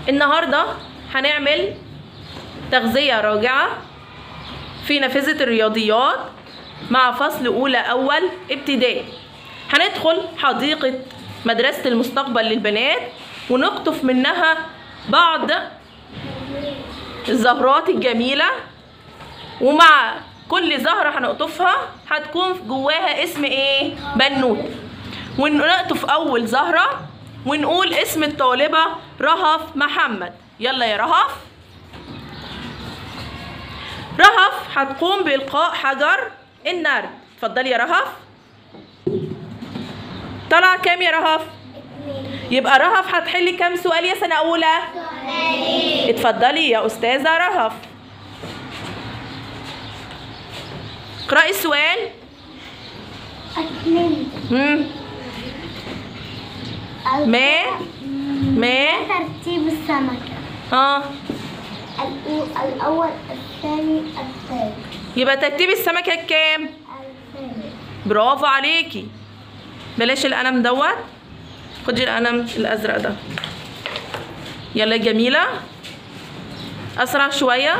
النهارده هنعمل تغذية راجعة في نافذة الرياضيات مع فصل أولى أول ابتدائي هندخل حديقة مدرسة المستقبل للبنات ونقطف منها بعض الزهرات الجميلة ومع كل زهرة هنقطفها هتكون جواها اسم ايه؟ بنوت ونقطف أول زهرة ونقول اسم الطالبة رهف محمد يلا يا رهف رهف هتقوم بإلقاء حجر النرد اتفضلي يا رهف طلع كام يا رهف يبقى رهف هتحلي كام سؤال يا سنة أولى اتفضلي يا أستاذة رهف اقرأي السؤال اثنين مم. ما ما ترتيب السمكة اه الأو- الأول الثاني الثالث يبقى ترتيب السمكة كام الثالث برافو عليكي بلاش القلم دوت خدي القلم الازرق ده يلا يا جميله اسرع شويه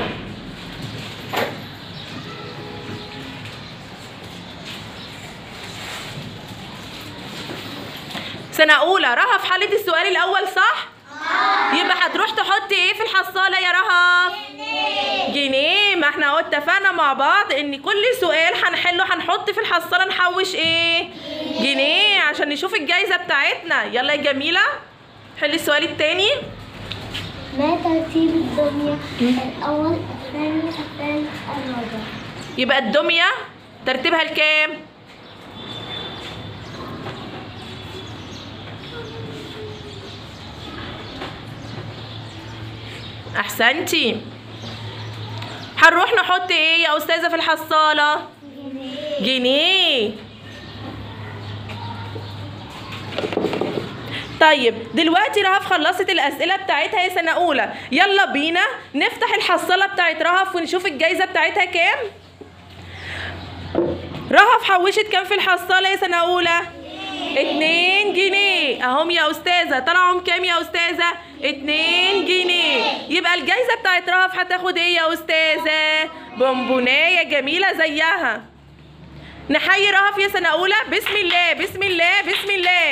سنة أولى رهف حلت السؤال الأول صح؟ يبقى هتروح تحط إيه في الحصالة يا رهف؟ جنيه ما احنا اهو اتفقنا مع بعض ان كل سؤال هنحله هنحط في الحصاله نحوش ايه جنيه عشان نشوف الجايزه بتاعتنا يلا يا جميله حلي السؤال التاني ما ترتيب الدنيا الأول الثاني الثالث الرابع يبقى الدميه ترتيبها الكام احسنتي هنروح نحط ايه يا استاذه في الحصاله جنيه طيب دلوقتي رهف خلصت الأسئلة بتاعتها يا سنة أولى يلا بينا نفتح الحصالة بتاعت رهف ونشوف الجايزة بتاعتها كام رهف حوشت كام في الحصالة يا سنة أولى اتنين جنيه اهم يا أستاذة طلعهم كام يا أستاذة اتنين جنيه يبقى الجايزة بتاعت رهف هتاخد ايه يا أستاذة بونبوناية جميلة زيها نحيي رهف يا سنة أولى بسم الله بسم الله بسم الله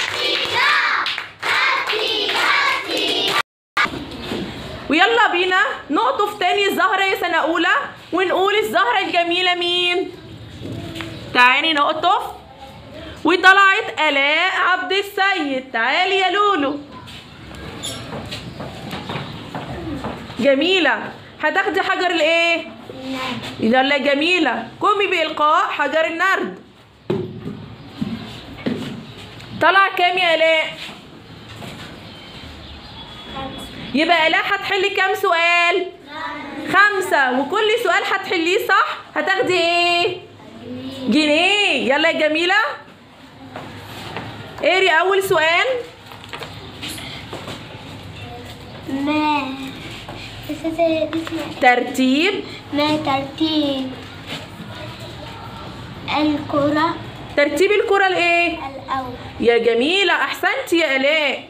ويلا بينا نقطف تاني الزهرة يا سنة أولى ونقول الزهرة الجميلة مين؟ تعالي نقطف وطلعت آلاء عبد السيد تعالي يا لولو جميلة هتاخدي حجر الايه؟ يلا يا جميلة قومي بإلقاء حجر النرد طلع كام يا آلاء؟ يبقى آلاء هتحلي كام سؤال؟ خمسة وكل سؤال هتحليه صح هتاخدي ايه؟ جنيه يلا يا جميلة اقري أول سؤال ما أستاذة اسمها ترتيب ما ترتيب الكرة ترتيب الكرة الايه؟ الأول يا جميلة أحسنتي يا آلاء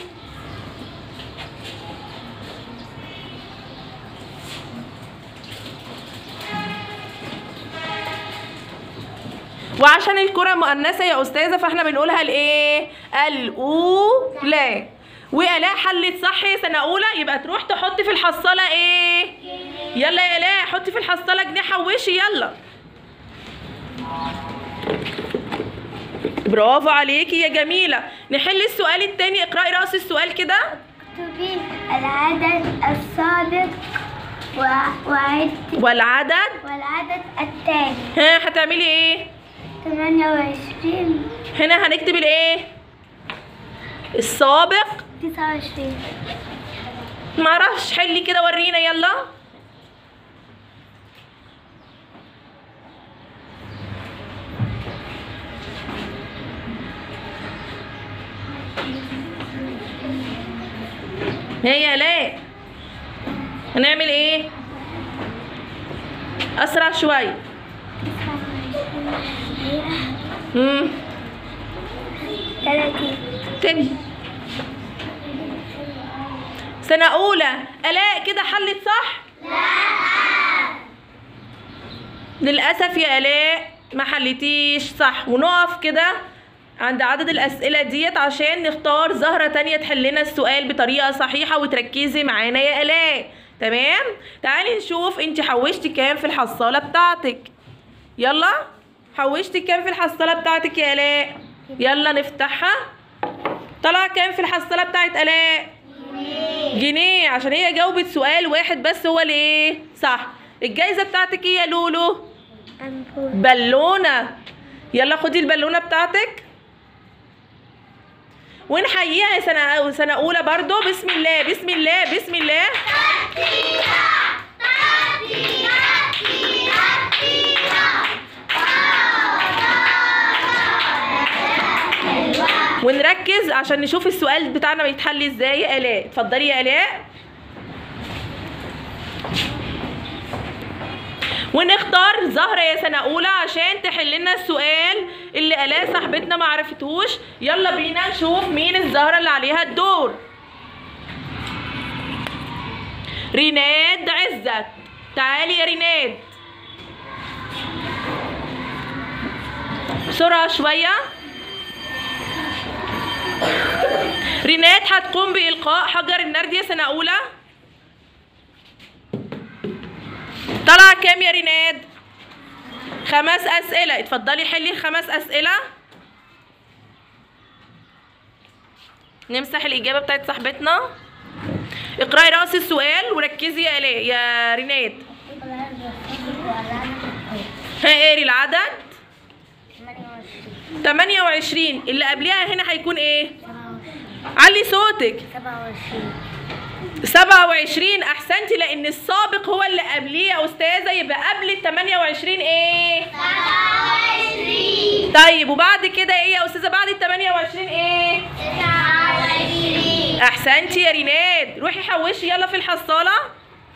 وعشان الكرة مؤنثة يا أستاذة فاحنا بنقولها الإيه؟ الأولى وآلاء حلت صح يا سنة أولى يبقى تروح تحط في الحصالة إيه؟ يلا يا آلاء حطي في الحصالة جنيه حوشي يلا برافو عليكي يا جميلة نحل السؤال التاني اقرأي رأس السؤال كده اكتبي العدد السابق و- وعد والعدد والعدد التالي ها هتعملي ايه 28 هنا هنكتب الايه السابق 29 معرفش حلي كده ورينا يلا هي لا هنعمل ايه اسرع شويه امم 30 تاني سنة أولى آلاء كده حلت صح؟ لا للأسف يا آلاء ما حلتيش صح ونقف كده عند عدد الأسئلة ديت عشان نختار زهرة تانية تحل لنا السؤال بطريقة صحيحة وتركزي معانا يا آلاء تمام؟ تعالي نشوف انت حوشتي كام في الحصالة بتاعتك يلا حوشتي كام في الحصالة بتاعتك يا آلاء؟ يلا نفتحها طلع كام في الحصالة بتاعت آلاء؟ جنيه عشان هي جاوبت سؤال واحد بس هو اللي ايه صح الجايزة بتاعتك ايه يا لولو؟ أنفوس بالونة يلا خدي البالونة بتاعتك ونحييها يا سنة سنة أولى برضو بسم الله بسم الله بسم الله ونركز عشان نشوف السؤال بتاعنا بيتحل ازاي يا آلاء اتفضلي يا آلاء ونختار زهرة يا سنة أولى عشان تحل لنا السؤال اللي آلاء صاحبتنا ما عرفتهوش يلا بينا نشوف مين الزهرة اللي عليها الدور ريناد عزت تعالي يا ريناد بسرعة شوية ريناد هتقوم بإلقاء حجر النرد يا سنة أولى طلع كام يا ريناد خمس أسئلة اتفضلي حلي الخمس أسئلة نمسح الإجابة بتاعت صاحبتنا اقرأي رأس السؤال وركزي يا آلاء يا ريناد ها اقري العدد 28 اللي قبلها هنا هيكون ايه علي صوتك 27 27 احسنتي لان السابق هو اللي قبليه يا استاذه يبقى قبل ال 28 ايه 27 طيب وبعد كده ايه يا استاذه بعد ال 28 ايه 29 احسنتي يا ريناد روحي حوشي يلا في الحصاله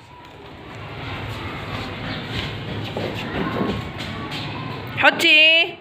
حطي ايه